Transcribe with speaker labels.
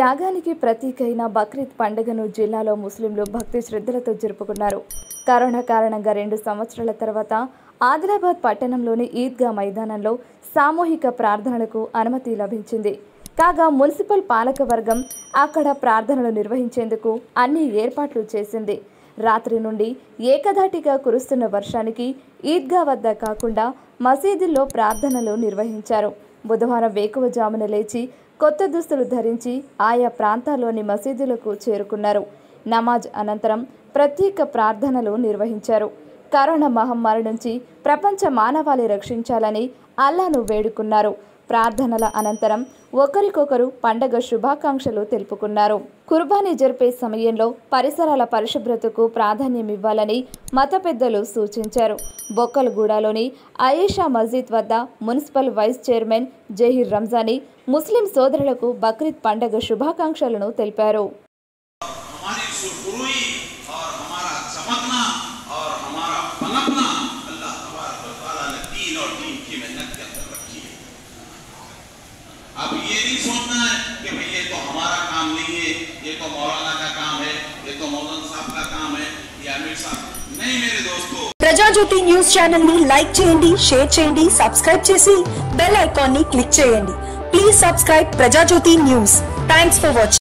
Speaker 1: త్యాగానికి ప్రతీక అయిన బక్రీద్ పండుగను జిల్లాలో ముస్లింలు భక్తి శ్రద్ధలతో జరుపుకున్నారు కరోనా కారణంగా రెండు సంవత్సరాల తర్వాత ఆదిలాబాద్ పట్టణంలోని ఈద్గా మైదానంలో సామూహిక ప్రార్థనలకు అనుమతి లభించింది కాగా మున్సిపల్ పాలక వర్గం అక్కడ ప్రార్థనలు నిర్వహించేందుకు అన్ని ఏర్పాట్లు చేసింది రాత్రి నుండి ఏకధాటిగా కురుస్తున్న వర్షానికి ఈద్గా వద్ద కాకుండా మసీదుల్లో ప్రార్థనలు నిర్వహించారు బుధవారం వేకువజామున లేచి కొత్త దుస్తులు ధరించి ఆయా ప్రాంతాల్లోని మసీదులకు చేరుకున్నారు నమాజ్ అనంతరం ప్రత్యేక ప్రార్థనలు నిర్వహించారు కరోనా మహమ్మారి నుంచి ప్రపంచ మానవాళి రక్షించాలని అల్లాను వేడుకున్నారు ప్రార్థనల అనంతరం ఒకరికొకరు పండగ శుభాకాంక్షలు తెలుపుకున్నారు కుర్బానీ జరిపే సమయంలో పరిసరాల పరిశుభ్రతకు ప్రాధాన్యం ఇవ్వాలని మత పెద్దలు సూచించారు బొక్కలగూడలోని అయేషా మస్జిద్ వద్ద municipal vice chairman Zaheer Ramzani Muslim సోదరులకు బక్రీద్ పండగ శుభాకాంక్షలను తెలిపారు
Speaker 2: हमारी सुरखरुई और हमारा चमकना और हमारा पनपना अल्लाह तबारक व तआला ने दीन और दीन की मेहनत के अंदर रखी है अब ये नहीं सोचना है कि भाई ये तो हमारा काम नहीं है ये तो मौलाना का काम है ये तो मौलाना साहब का काम है ये अमीर साहब नहीं मेरे दोस्तों
Speaker 3: ప్రజాజ్యోతి న్యూస్ ఛానల్ ని లైక్ చేయండి షేర్ చేయండి సబ్స్క్రైబ్ చేసి బెల్ ఐకాన్ ని క్లిక్ చేయండి please subscribe Prajajyothi news thanks for watching